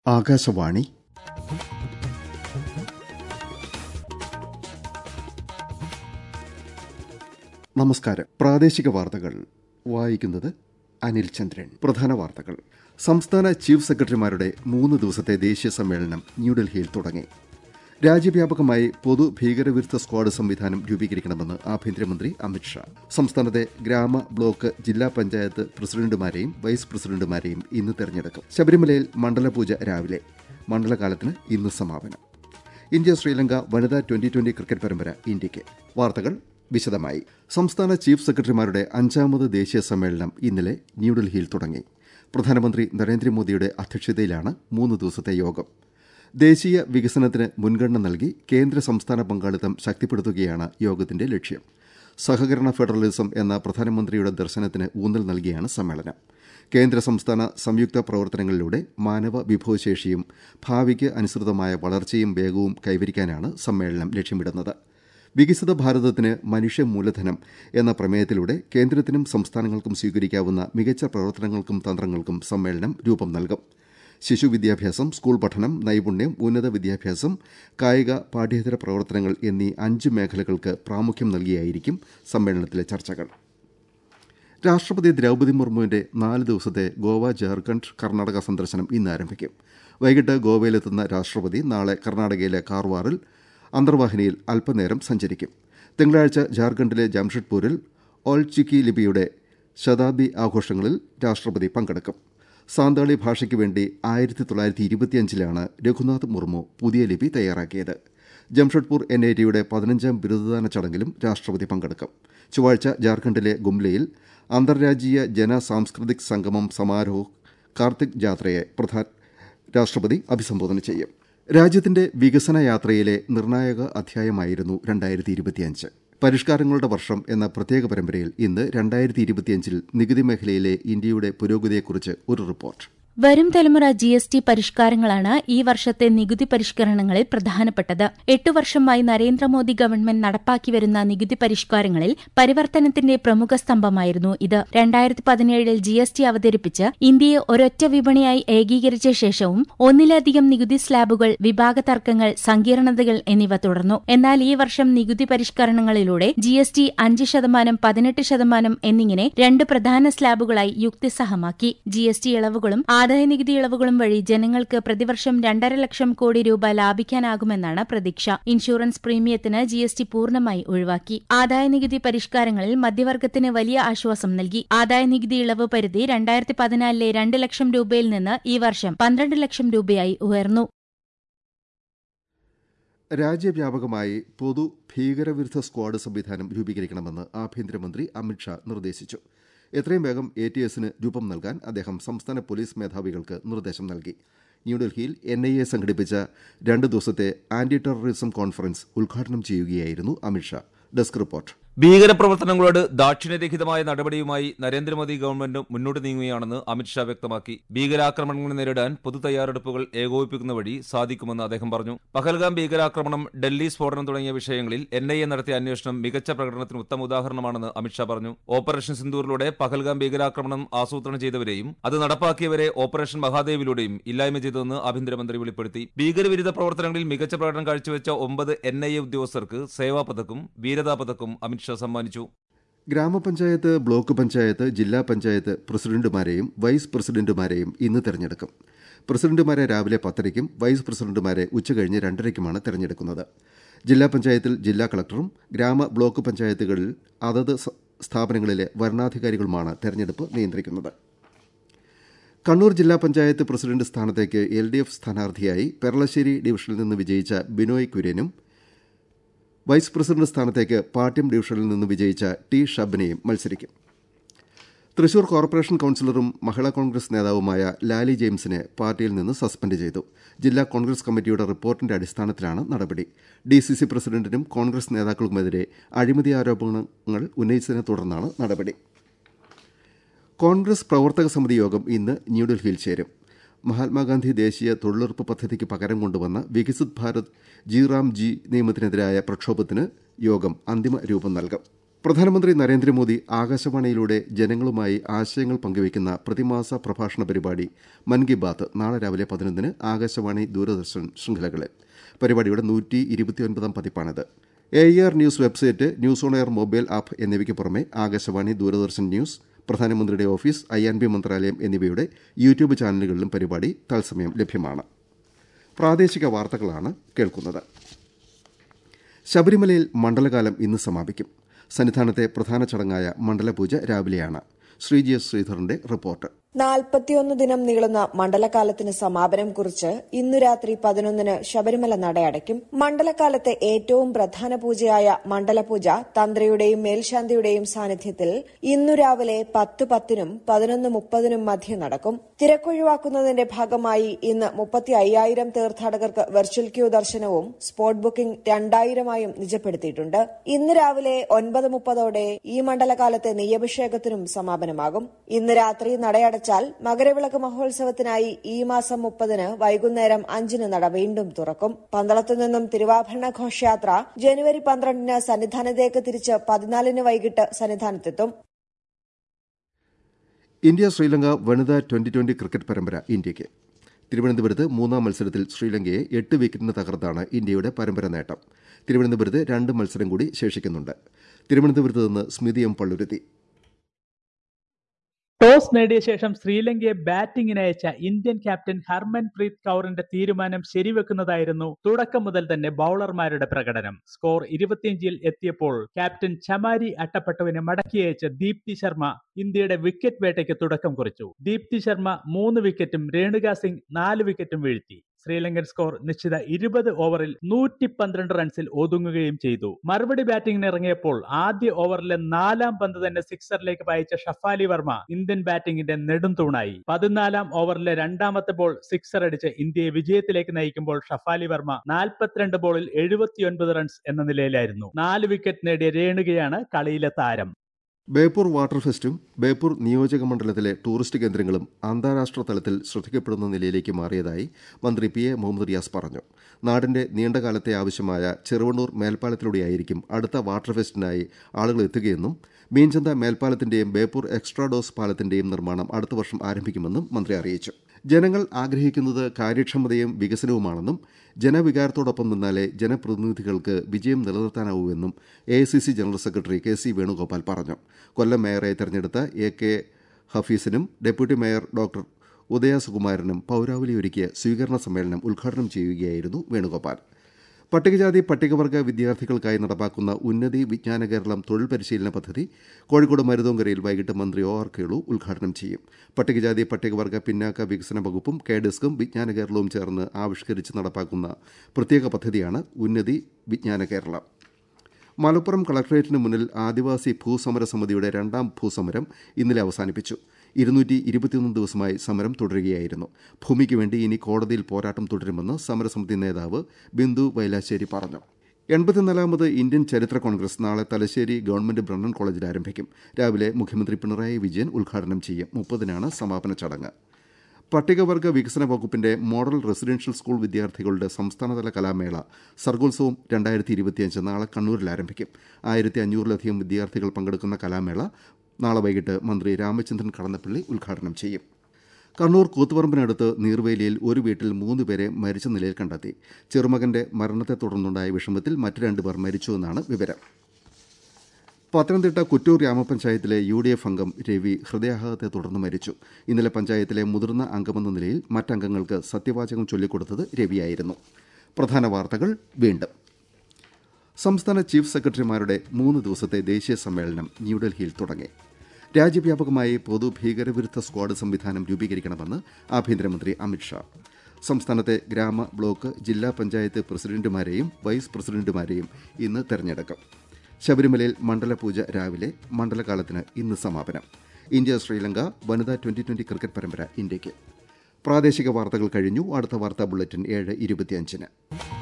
ആകാശവാണി നമസ്കാരം പ്രാദേശിക വാർത്തകൾ വായിക്കുന്നത് അനിൽ ചന്ദ്രൻ പ്രധാന വാർത്തകൾ സംസ്ഥാന ചീഫ് സെക്രട്ടറിമാരുടെ മൂന്ന് ദിവസത്തെ ദേശീയ സമ്മേളനം ന്യൂഡൽഹിയിൽ തുടങ്ങി രാജ്യവ്യാപകമായി പൊതു ഭീകരവിരുദ്ധ സ്ക്വാഡ് സംവിധാനം രൂപീകരിക്കണമെന്ന് ആഭ്യന്തരമന്ത്രി അമിത്ഷാ സംസ്ഥാനത്തെ ഗ്രാമ ബ്ലോക്ക് ജില്ലാ പഞ്ചായത്ത് പ്രസിഡന്റുമാരെയും വൈസ് പ്രസിഡന്റുമാരെയും ഇന്ന് തെരഞ്ഞെടുക്കും ശബരിമലയിൽ മണ്ഡലപൂജ രാവിലെ മണ്ഡലകാലത്തിന് ഇന്ന് സമാപനം ഇന്ത്യ ശ്രീലങ്ക വനിതാ ട്വന്റി ട്വന്റി ക്രിക്കറ്റ് പരമ്പര ഇന്ത്യയ്ക്ക് വാർത്തകൾ വിശദമായി സംസ്ഥാന ചീഫ് സെക്രട്ടറിമാരുടെ അഞ്ചാമത് ദേശീയ സമ്മേളനം ഇന്നലെ ന്യൂഡൽഹിയിൽ തുടങ്ങി പ്രധാനമന്ത്രി നരേന്ദ്രമോദിയുടെ അധ്യക്ഷതയിലാണ് മൂന്ന് ദിവസത്തെ യോഗം ദേശീയ വികസനത്തിന് മുൻഗണന നൽകി കേന്ദ്ര സംസ്ഥാന പങ്കാളിത്തം ശക്തിപ്പെടുത്തുകയാണ് യോഗത്തിന്റെ ലക്ഷ്യം സഹകരണ ഫെഡറലിസം എന്ന പ്രധാനമന്ത്രിയുടെ ദർശനത്തിന് ഊന്നൽ നൽകിയാണ് സമ്മേളനം കേന്ദ്ര സംസ്ഥാന സംയുക്ത പ്രവർത്തനങ്ങളിലൂടെ മാനവ വിഭവശേഷിയും ഭാവിക്ക് അനുസൃതമായ വളർച്ചയും വേഗവും കൈവരിക്കാനാണ് സമ്മേളനം ലക്ഷ്യമിടുന്നത് വികസിത ഭാരതത്തിന് മനുഷ്യ മൂലധനം എന്ന പ്രമേയത്തിലൂടെ കേന്ദ്രത്തിനും സംസ്ഥാനങ്ങൾക്കും സ്വീകരിക്കാവുന്ന മികച്ച പ്രവർത്തനങ്ങൾക്കും തന്ത്രങ്ങൾക്കും സമ്മേളനം രൂപം നൽകും ശിശു വിദ്യാഭ്യാസം സ്കൂൾ പഠനം നൈപുണ്യം ഉന്നത വിദ്യാഭ്യാസം കായിക പാഠ്യേതര പ്രവർത്തനങ്ങൾ എന്നീ അഞ്ച് മേഖലകൾക്ക് പ്രാമുഖ്യം നൽകിയായിരിക്കും സമ്മേളനത്തിലെ ചർച്ചകൾ രാഷ്ട്രപതി ദ്രൌപദി മുർമുവിന്റെ നാല് ദിവസത്തെ ഗോവ ജാർഖണ്ഡ് കർണാടക സന്ദർശനം ഇന്ന് ആരംഭിക്കും വൈകിട്ട് ഗോവയിലെത്തുന്ന രാഷ്ട്രപതി നാളെ കർണാടകയിലെ കാർവാറിൽ അന്തർവാഹിനിയിൽ അല്പനേരം സഞ്ചരിക്കും തിങ്കളാഴ്ച ജാർഖണ്ഡിലെ ജംഷഡ്പൂരിൽ ഓൾചിക്കി ലിപിയുടെ ശതാബ്ദി ആഘോഷങ്ങളിൽ രാഷ്ട്രപതി പങ്കെടുക്കും സാന്താളി ഭാഷയ്ക്ക് വേണ്ടി ആയിരത്തി തൊള്ളായിരത്തി ഇരുപത്തിയഞ്ചിലാണ് രഘുനാഥ് മുർമു പുതിയ ലിപി തയ്യാറാക്കിയത് ജംഷഡ്പൂർ എൻ ഐ ടിയുടെ പതിനഞ്ചാം ബിരുദദാന ചടങ്ങിലും രാഷ്ട്രപതി പങ്കെടുക്കും ചൊവ്വാഴ്ച ജാർഖണ്ഡിലെ ഗുംലയിൽ അന്തർരാജ്യീയ ജന സാംസ്കൃതിക് സംഗമം സമാരോഹ് കാർത്തിക് ജാത്രയെ പ്രധാന രാഷ്ട്രപതി അഭിസംബോധന ചെയ്യും രാജ്യത്തിന്റെ വികസന യാത്രയിലെ നിർണായക അധ്യായമായിരുന്നു രണ്ടായിരത്തി ഇരുപത്തിയഞ്ച് പരിഷ്കാരങ്ങളുടെ വർഷം എന്ന പ്രത്യേക പരമ്പരയിൽ ഇന്ന് രണ്ടായിരത്തി ഇരുപത്തിയഞ്ചിൽ നികുതി മേഖലയിലെ ഇന്ത്യയുടെ പുരോഗതിയെക്കുറിച്ച് ഒരു റിപ്പോർട്ട് വരും തലമുറ ജി എസ് ടി പരിഷ്കാരങ്ങളാണ് ഈ വർഷത്തെ നികുതി പരിഷ്കരണങ്ങളിൽ പ്രധാനപ്പെട്ടത് എട്ടു വർഷമായി നരേന്ദ്രമോദി ഗവൺമെന്റ് നടപ്പാക്കി വരുന്ന നികുതി പരിഷ്കാരങ്ങളിൽ പരിവർത്തനത്തിന്റെ പ്രമുഖ സ്തംഭമായിരുന്നു ഇത് രണ്ടായിരത്തി പതിനേഴിൽ ജി എസ് ടി അവതരിപ്പിച്ച് ഇന്ത്യയെ ഒരൊറ്റ വിപണിയായി ഏകീകരിച്ച ശേഷവും ഒന്നിലധികം നികുതി സ്ലാബുകൾ വിഭാഗ തർക്കങ്ങൾ സങ്കീർണതകൾ എന്നിവ തുടർന്നു എന്നാൽ ഈ വർഷം നികുതി പരിഷ്കരണങ്ങളിലൂടെ ജി എസ് ടി അഞ്ച് ശതമാനം പതിനെട്ട് ശതമാനം എന്നിങ്ങനെ രണ്ട് പ്രധാന സ്ലാബുകളായി യുക്തിസഹമാക്കി ജി എസ് ടി ഇളവുകളും ആദായനികുതി ഇളവുകളും വഴി ജനങ്ങൾക്ക് പ്രതിവർഷം രണ്ടര ലക്ഷം കോടി രൂപ ലാഭിക്കാനാകുമെന്നാണ് പ്രതീക്ഷ ഇൻഷുറൻസ് പ്രീമിയത്തിന് ജി എസ് ടി പൂർണ്ണമായി ഒഴിവാക്കി ആദായനികുതി പരിഷ്കാരങ്ങളിൽ മധ്യവർഗത്തിന് വലിയ ആശ്വാസം നൽകി ആദായനികുതി ഇളവ് പരിധി രണ്ടായിരത്തി പതിനാലിലെ രണ്ട് ലക്ഷം രൂപയിൽ നിന്ന് ഈ വർഷം പന്ത്രണ്ട് ലക്ഷം രൂപയായി ഉയർന്നു രാജ്യവ്യാപകമായി പൊതു ഭീകരവിരുദ്ധ സ്ക്വാഡ് സംവിധാനം രൂപീകരിക്കണമെന്ന് ആഭ്യന്തരമന്ത്രി അമിത്ഷാ നിർദ്ദേശിച്ചു എത്രയും വേഗം എ ടി എസിന് രൂപം നൽകാൻ അദ്ദേഹം സംസ്ഥാന പോലീസ് മേധാവികൾക്ക് നിർദ്ദേശം നൽകി ന്യൂഡൽഹിയിൽ എൻ ഐ എ സംഘടിപ്പിച്ച രണ്ട് ദിവസത്തെ ആന്റി ടെററിസം കോൺഫറൻസ് ഉദ്ഘാടനം ചെയ്യുകയായിരുന്നു അമിത്ഷാ ഡെസ്ക് റിപ്പോർട്ട് ഭീകരപ്രവർത്തനങ്ങളോട് ദാക്ഷിണ്യരഹിതമായ നടപടിയുമായി നരേന്ദ്രമോദി ഗവൺമെന്റ് മുന്നോട്ട് നീങ്ങുകയാണെന്ന് അമിത്ഷാ വ്യക്തമാക്കി ഭീകരാക്രമണങ്ങൾ നേരിടാൻ പൊതു തയ്യാറെടുപ്പുകൾ ഏകോപിപ്പിക്കുന്ന വഴി സാധിക്കുമെന്ന് അദ്ദേഹം പറഞ്ഞു പഹൽഗാം ഭീകരാക്രമണം ഡൽഹി സ്ഫോടനം തുടങ്ങിയ വിഷയങ്ങളിൽ എൻ ഐ എ നടത്തിയ അന്വേഷണം മികച്ച പ്രകടനത്തിന് ഉത്തമ ഉദാഹരണമാണെന്ന് അമിത്ഷാ പറഞ്ഞു ഓപ്പറേഷൻ സിന്ദൂറിലൂടെ പഹൽഗാം ഭീകരാക്രമണം ആസൂത്രണം ചെയ്തവരെയും അത് നടപ്പാക്കിയവരെ ഓപ്പറേഷൻ മഹാദേവിലൂടെയും ഇല്ലായ്മ ചെയ്തതെന്ന് ആഭ്യന്തരമന്ത്രി വെളിപ്പെടുത്തി ഭീകരവിരുദ്ധ പ്രവർത്തനങ്ങളിൽ മികച്ച പ്രകടനം കാഴ്ചവെച്ച ഒമ്പത് എൻ ഐ എ ഉദ്യോഗസ്ഥർക്ക് സേവാ പതക്കും വീരതാ പതക്കും അമിത്ഷാ സമ്മാനിച്ചു ഗ്രാമപഞ്ചായത്ത് ബ്ലോക്ക് പഞ്ചായത്ത് ജില്ലാ പഞ്ചായത്ത് പ്രസിഡന്റുമാരെയും വൈസ് പ്രസിഡന്റുമാരെയും ഇന്ന് തെരഞ്ഞെടുക്കും പ്രസിഡന്റുമാരെ രാവിലെ പത്തരയ്ക്കും വൈസ് പ്രസിഡന്റുമാരെ ഉച്ചകഴിഞ്ഞ് രണ്ടരയ്ക്കുമാണ് തെരഞ്ഞെടുക്കുന്നത് ജില്ലാ പഞ്ചായത്തിൽ ജില്ലാ കളക്ടറും ഗ്രാമ ബ്ലോക്ക് പഞ്ചായത്തുകളിൽ അതത് സ്ഥാപനങ്ങളിലെ വരണാധികാരികളുമാണ് തെരഞ്ഞെടുപ്പ് നിയന്ത്രിക്കുന്നത് കണ്ണൂർ ജില്ലാ പഞ്ചായത്ത് പ്രസിഡന്റ് സ്ഥാനത്തേക്ക് എൽ ഡി എഫ് സ്ഥാനാർത്ഥിയായി പെരളശ്ശേരി ഡിവിഷനിൽ നിന്ന് വിജയിച്ച ബിനോയ് കുര്യനും വൈസ് പ്രസിഡന്റ് സ്ഥാനത്തേക്ക് പാട്യം ഡിവിഷനിൽ നിന്ന് വിജയിച്ച ടി ഷബിനെയും മത്സരിക്കും തൃശൂർ കോർപ്പറേഷൻ കൌൺസിലറും മഹിളാ കോൺഗ്രസ് നേതാവുമായ ലാലി ജെയിംസിനെ പാർട്ടിയിൽ നിന്ന് സസ്പെൻഡ് ചെയ്തു ജില്ലാ കോൺഗ്രസ് കമ്മിറ്റിയുടെ റിപ്പോർട്ടിന്റെ അടിസ്ഥാനത്തിലാണ് നടപടി ഡി സി സി പ്രസിഡന്റിനും കോൺഗ്രസ് നേതാക്കൾക്കുമെതിരെ അഴിമതി ആരോപണങ്ങൾ ഉന്നയിച്ചതിനെ തുടർന്നാണ് നടപടി കോൺഗ്രസ് പ്രവർത്തക സമിതി യോഗം ഇന്ന് ന്യൂഡൽഹിയിൽ ചേരും മഹാത്മാഗാന്ധി ദേശീയ തൊഴിലുറപ്പ് പദ്ധതിക്ക് പകരം കൊണ്ടുവന്ന Viksit Bharat G RAM G നിയമത്തിനെതിരായ പ്രക്ഷോഭത്തിന് യോഗം അന്തിമ രൂപം നൽകും പ്രധാനമന്ത്രി നരേന്ദ്രമോദി ആകാശവാണിയിലൂടെ ജനങ്ങളുമായി ആശയങ്ങൾ പങ്കുവയ്ക്കുന്ന പ്രതിമാസ പ്രഭാഷണ പരിപാടി മൻ കി ബാത്ത് നാളെ രാവിലെ പതിനൊന്നിന് ആകാശവാണി ദൂരദർശൻ ശൃംഖലകളിൽ പരിപാടിയുടെ നൂറ്റി ഇരുപത്തിയൊൻപതാം പതിപ്പാണിത് A R news website news on air mobile app എന്നിവയ്ക്ക് പുറമെ ആകാശവാണി ദൂരദർശൻ ന്യൂസ് പ്രധാനമന്ത്രിയുടെ ഓഫീസ് ഐ ആൻ ബി മന്ത്രാലയം എന്നിവയുടെ യൂട്യൂബ് ചാനലുകളിലും പരിപാടി തത്സമയം ലഭ്യമാണ് പ്രാദേശിക വാർത്തകളാണ് കേൾക്കുന്നത് ശബരിമലയിൽ മണ്ഡലകാലം ഇന്ന് സമാപിക്കും സന്നിധാനത്തെ പ്രധാന ചടങ്ങായ മണ്ഡലപൂജ രാവിലെയാണ് ശ്രീജി എസ് ശ്രീധറിന്റെ റിപ്പോർട്ട് നാൽപ്പത്തിയൊന്ന് ദിനം നീളുന്ന മണ്ഡലകാലത്തിന് സമാപനം കുറിച്ച് ഇന്നു രാത്രി പതിനൊന്നിന് ശബരിമല നടയടയ്ക്കും മണ്ഡലകാലത്തെ ഏറ്റവും പ്രധാന പൂജയായ മണ്ഡലപൂജ തന്ത്രിയുടെയും മേൽശാന്തിയുടെയും സാന്നിധ്യത്തിൽ ഇന്നു രാവിലെ പത്ത് പത്തിനും പതിനൊന്ന് മുപ്പതിനും മധ്യേ നടക്കും തിരക്കൊഴിവാക്കുന്നതിന്റെ ഭാഗമായി ഇന്ന് മുപ്പത്തി അയ്യായിരം തീർത്ഥാടകർക്ക് വെർച്വൽ ക്യൂ ദർശനവും സ്പോട്ട് ബുക്കിംഗ് രണ്ടായിരമായും നിജപ്പെടുത്തിയിട്ടുണ്ട് ഇന്ന് രാവിലെ ഒൻപത് മുപ്പതോടെ ഈ മണ്ഡലകാലത്തെ നെയ്യഭിഷേകത്തിനും സമാപനമാകും ഇന്ന് രാത്രി നടയട അടച്ചാൽ മകരവിളക്ക് മഹോത്സവത്തിനായി ഈ മാസം മുപ്പതിന് വൈകുന്നേരം അഞ്ചിന് നട വീണ്ടും തുറക്കും പന്തളത്തു നിന്നും തിരുവാഭരണ ഘോഷയാത്ര ജനുവരി പന്ത്രണ്ടിന് സന്നിധാനത്തേക്ക് തിരിച്ച് പതിനാലിന് വൈകിട്ട് സന്നിധാനത്തെത്തും ഇന്ത്യ ശ്രീലങ്ക വനിതാ ട്വന്റി ട്വന്റി ക്രിക്കറ്റ് പരമ്പര ഇന്ത്യയ്ക്ക് തിരുവനന്തപുരത്ത് മൂന്നാം മത്സരത്തിൽ ശ്രീലങ്കയെ എട്ട് വിക്കറ്റിന് തകർത്താണ് ഇന്ത്യയുടെ പരമ്പര നേട്ടം തിരുവനന്തപുരത്ത് രണ്ട് മത്സരം കൂടി ശേഷിക്കുന്നുണ്ട് തിരുവനന്തപുരത്ത് നിന്ന് സ്മിതി എം പള്ളുരുത്തി ടോസ് നേടിയ ശേഷം ശ്രീലങ്കയെ ബാറ്റിംഗിന് അയച്ച ഇന്ത്യൻ ക്യാപ്റ്റൻ ഹർമൻപ്രീത് കൌറിന്റെ തീരുമാനം ശരിവെക്കുന്നതായിരുന്നു തുടക്കം മുതൽ തന്നെ ബൌളർമാരുടെ പ്രകടനം സ്കോർ ഇരുപത്തിയഞ്ചിൽ എത്തിയപ്പോൾ ക്യാപ്റ്റൻ ചമാരി അട്ടപ്പട്ടുവിനെ മടക്കി അയച്ച ദീപ്തി ശർമ്മ ഇന്ത്യയുടെ വിക്കറ്റ് വേട്ടയ്ക്ക് തുടക്കം കുറിച്ചു ദീപ്തി ശർമ്മ മൂന്ന് വിക്കറ്റും രേണുക സിംഗ് നാല് വിക്കറ്റും വീഴ്ത്തി ശ്രീലങ്കൻ സ്കോർ നിശ്ചിത ഇരുപത് ഓവറിൽ നൂറ്റി പന്ത്രണ്ട് റൺസിൽ ഒതുങ്ങുകയും ചെയ്തു മറുപടി ബാറ്റിംഗിന് ഇറങ്ങിയപ്പോൾ ആദ്യ ഓവറിലെ നാലാം പന്ത് തന്നെ സിക്സറിലേക്ക് പായിച്ച ഷഫാലി വർമ്മ ഇന്ത്യൻ ബാറ്റിംഗിന്റെ നെടുംതൂണായി പതിനാലാം ഓവറിലെ രണ്ടാമത്തെ ബോൾ സിക്സർ അടിച്ച് ഇന്ത്യയെ വിജയത്തിലേക്ക് നയിക്കുമ്പോൾ ഷഫാലി വർമ്മ നാൽപ്പത്തിരണ്ട് ബോളിൽ എഴുപത്തിയൊൻപത് റൺസ് എന്ന നിലയിലായിരുന്നു നാല് വിക്കറ്റ് നേടിയ രേണുകയാണ് കളിയിലെ താരം ബേപ്പൂർ വാട്ടർ ഫെസ്റ്റും ബേപ്പൂർ നിയോജക മണ്ഡലത്തിലെ ടൂറിസ്റ്റ് കേന്ദ്രങ്ങളും അന്താരാഷ്ട്ര തലത്തിൽ ശ്രദ്ധിക്കപ്പെടുന്ന നിലയിലേക്ക് മാറിയതായി മന്ത്രി പി എ മുഹമ്മദ് റിയാസ് പറഞ്ഞു നാടിന്റെ നീണ്ടകാലത്തെ ആവശ്യമായ ചെറുവണ്ണൂർ മേൽപ്പാലത്തിലൂടെയായിരിക്കും അടുത്ത വാട്ടർ ഫെസ്റ്റിനായി ആളുകൾ എത്തുകയെന്നും മീൻചന്ത മേൽപ്പാലത്തിന്റെയും ബേപ്പൂർ എക്സ്ട്രാഡോസ് പാലത്തിന്റെയും നിർമ്മാണം അടുത്ത വർഷം ആരംഭിക്കുമെന്നും മന്ത്രി അറിയിച്ചു ജനങ്ങൾ ആഗ്രഹിക്കുന്നത് കാര്യക്ഷമതയും വികസനവുമാണെന്നും ജനവികാരത്തോടൊപ്പം നിന്നാലേ ജനപ്രതിനിധികൾക്ക് വിജയം നിലനിർത്താനാവൂവെന്നും A general secretary K C Venugopal പറഞ്ഞു കൊല്ലം മേയറെ തെരഞ്ഞെടുത്ത എ കെ ഹഫീസിനും ഡെപ്യൂട്ടി മേയർ ഡോക്ടർ ഉദയ സുകുമാരനും പൌരാവലി ഒരുക്കിയ സ്വീകരണ സമ്മേളനം ഉദ്ഘാടനം ചെയ്യുകയായിരുന്നു വേണുഗോപാൽ പട്ടികജാതി പട്ടികവർഗ വിദ്യാർത്ഥികൾക്കായി നടപ്പാക്കുന്ന ഉന്നതി വിജ്ഞാന കേരളം തൊഴിൽ പരിശീലന പദ്ധതി കോഴിക്കോട് മരുതോങ്കരയിൽ വൈകിട്ട് മന്ത്രി ഒ ആർ കേളു ഉദ്ഘാടനം ചെയ്യും പട്ടികജാതി പട്ടികവർഗ പിന്നാക്ക വികസന വകുപ്പും കെഡിസ്കും വിജ്ഞാന കേരളവും ചേർന്ന് ആവിഷ്കരിച്ച് നടപ്പാക്കുന്ന പ്രത്യേക പദ്ധതിയാണ് ഉന്നതി വിജ്ഞാന കേരളം മലപ്പുറം കളക്ടറേറ്റിന് മുന്നിൽ ആദിവാസി ഭൂസമര സമിതിയുടെ രണ്ടാം ഭൂസമരം ഇന്നലെ അവസാനിപ്പിച്ചു ഇരുന്നൂറ്റി ഇരുപത്തിയൊന്ന് ദിവസമായി സമരം തുടരുകയായിരുന്നു ഭൂമിക്ക് വേണ്ടി ഇനി കോടതിയിൽ പോരാട്ടം തുടരുമെന്ന് സമരസമിതി നേതാവ് ബിന്ദു വൈലാശ്ശേരി പറഞ്ഞു എൺപത്തിനാലാമത് ഇന്ത്യൻ ചരിത്ര കോൺഗ്രസ് നാളെ തലശ്ശേരി ഗവൺമെന്റ് ബ്രണ്ണൻ കോളേജിൽ ആരംഭിക്കും രാവിലെ മുഖ്യമന്ത്രി പിണറായി വിജയൻ ഉദ്ഘാടനം ചെയ്യും മുപ്പതിനാണ് സമാപന ചടങ്ങ് പട്ടികവർഗ വികസന വകുപ്പിന്റെ മോഡൽ റെസിഡൻഷ്യൽ സ്കൂൾ വിദ്യാർത്ഥികളുടെ സംസ്ഥാനതല കലാമേള സർഗോത്സവം രണ്ടായിരത്തി ഇരുപത്തിയഞ്ച് നാളെ കണ്ണൂരിൽ ആരംഭിക്കും ആയിരത്തി അഞ്ഞൂറിലധികം വിദ്യാർത്ഥികൾ പങ്കെടുക്കുന്ന കലാമേള നാളെ വൈകിട്ട് മന്ത്രി രാമചന്ദ്രൻ കടന്നപ്പള്ളി ഉദ്ഘാടനം ചെയ്യും കണ്ണൂർ കൂത്തുപറമ്പിനടുത്ത് നീർവേലിയിൽ ഒരു വീട്ടിൽ മൂന്ന് പേരെ മരിച്ച നിലയിൽ കണ്ടെത്തി ചെറുമകന്റെ മരണത്തെ തുടർന്നുണ്ടായ വിഷമത്തിൽ മറ്റു രണ്ടുപേർ മരിച്ചുവെന്നാണ് വിവരം പത്തനംതിട്ട കുറ്റൂർ ഗ്രാമപഞ്ചായത്തിലെ യു ഡി എഫ് അംഗം രവി ഹൃദയാഘാതത്തെ തുടർന്ന് മരിച്ചു ഇന്നലെ പഞ്ചായത്തിലെ മുതിർന്ന അംഗമെന്ന നിലയിൽ മറ്റംഗങ്ങൾക്ക് സത്യവാചകം ചൊല്ലിക്കൊടുത്തത് രവിയായിരുന്നു പ്രധാന വാർത്തകൾ വീണ്ടും സംസ്ഥാന ചീഫ് സെക്രട്ടറിമാരുടെ മൂന്ന് ദിവസത്തെ ദേശീയ സമ്മേളനം ന്യൂഡൽഹിയിൽ തുടങ്ങി രാജ്യവ്യാപകമായി പൊതു ഭീകരവിരുദ്ധ സ്ക്വാഡ് സംവിധാനം രൂപീകരിക്കണമെന്ന് ആഭ്യന്തരമന്ത്രി അമിത്ഷാ സംസ്ഥാനത്തെ ഗ്രാമ ബ്ലോക്ക് ജില്ലാ പഞ്ചായത്ത് പ്രസിഡന്റുമാരെയും വൈസ് പ്രസിഡന്റുമാരെയും ഇന്ന് തെരഞ്ഞെടുക്കും ശബരിമലയിൽ മണ്ഡലപൂജ രാവിലെ മണ്ഡലകാലത്തിന് ഇന്ന് സമാപനം ഇന്ത്യ ശ്രീലങ്ക വനിതാ ട്വന്റി ട്വന്റി ക്രിക്കറ്റ് പരമ്പര ഇന്ത്യയ്ക്ക് പ്രാദേശിക വാർത്തകൾ കഴിഞ്ഞു അടുത്ത വാർത്താ ബുള്ളറ്റിൻ ഏഴ് ഇരുപത്തിയഞ്ചിന്